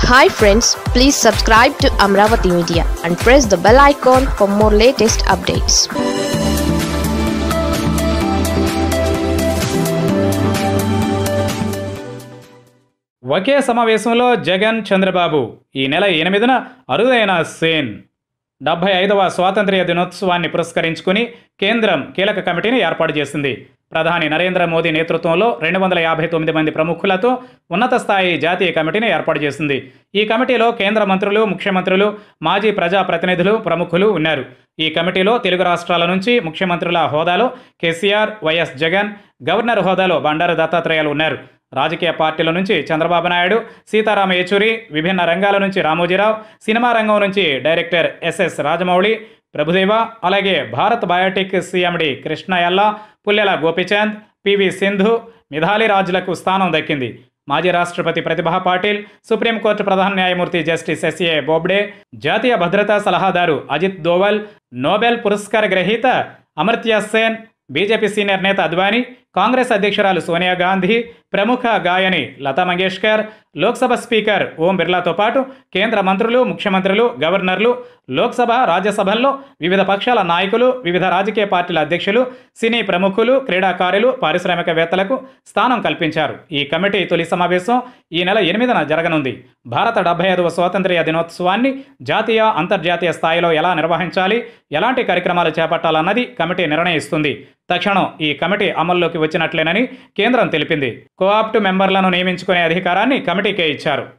hi friends please subscribe to Amaravati media and press the bell icon for more latest updates ఒకే సమావేశంలో జగన్ చంద్రబాబు ఈ నెల ఎనిమిదిన అరుదైన సేన్ డెబ్బై ఐదవ స్వాతంత్ర్య దినోత్సవాన్ని పురస్కరించుకుని కేంద్రం కీలక కమిటీని ఏర్పాటు చేసింది ప్రధాని నరేంద్ర మోదీ నేతృత్వంలో రెండు వందల యాభై తొమ్మిది మంది ప్రముఖులతో ఉన్నత స్థాయి జాతీయ కమిటీని ఏర్పాటు చేసింది ఈ కమిటీలో కేంద్ర మంత్రులు ముఖ్యమంత్రులు మాజీ ప్రజాప్రతినిధులు ప్రముఖులు ఉన్నారు ఈ కమిటీలో తెలుగు రాష్ట్రాల నుంచి ముఖ్యమంత్రుల హోదాలో కేసీఆర్ వైఎస్ జగన్ గవర్నర్ హోదాలో బండారు దత్తాత్రేయాలు ఉన్నారు రాజకీయ పార్టీల నుంచి చంద్రబాబు నాయుడు సీతారామ యేచూరి విభిన్న రంగాల నుంచి రామోజీరావు సినిమా రంగం నుంచి డైరెక్టర్ ఎస్ఎస్ రాజమౌళి ప్రభుదేవ అలాగే Bharat Biotique CMD Krishna Ella Pullela Gopichand PV Sindhu Mithali రాజులకు స్థానం దక్కింది మాజీ రాష్ట్రపతి ప్రతిభా పాటిల్ సుప్రీంకోర్టు ప్రధాన న్యాయమూర్తి జస్టిస్ ఎస్ఏ బోబ్డే జాతీయ భద్రతా సలహాదారు అజిత్ దోవల్ నోబెల్ పురస్కార గ్రహీత అమర్త్య సేన్ బీజేపీ సీనియర్ నేత అద్వానీ కాంగ్రెస్ అధ్యక్షురాలు సోనియా గాంధీ ప్రముఖ గాయని లతా మంగేష్కర్ లోక్సభ స్పీకర్ ఓం బిర్లాతో పాటు కేంద్ర మంత్రులు ముఖ్యమంత్రులు గవర్నర్లు లోక్సభ రాజ్యసభల్లో వివిధ పక్షాల నాయకులు వివిధ రాజకీయ పార్టీల అధ్యక్షులు సినీ ప్రముఖులు క్రీడాకారులు పారిశ్రామికవేత్తలకు స్థానం కల్పించారు ఈ కమిటీ తొలి సమావేశం ఈ నెల ఎనిమిదిన జరగనుంది భారత డెబ్బై ఐదవ స్వాతంత్ర్య దినోత్సవాన్ని జాతీయ అంతర్జాతీయ స్థాయిలో ఎలా నిర్వహించాలి ఎలాంటి కార్యక్రమాలు చేపట్టాలన్నది కమిటీ నిర్ణయిస్తుంది తక్షణం ఈ కమిటీ అమల్లోకి వచ్చినట్లేనని కేంద్రం తెలిపింది కోఆప్ట్ మెంబర్లను నియమించుకునే అధికారాన్ని కమిటీకే ఇచ్చారు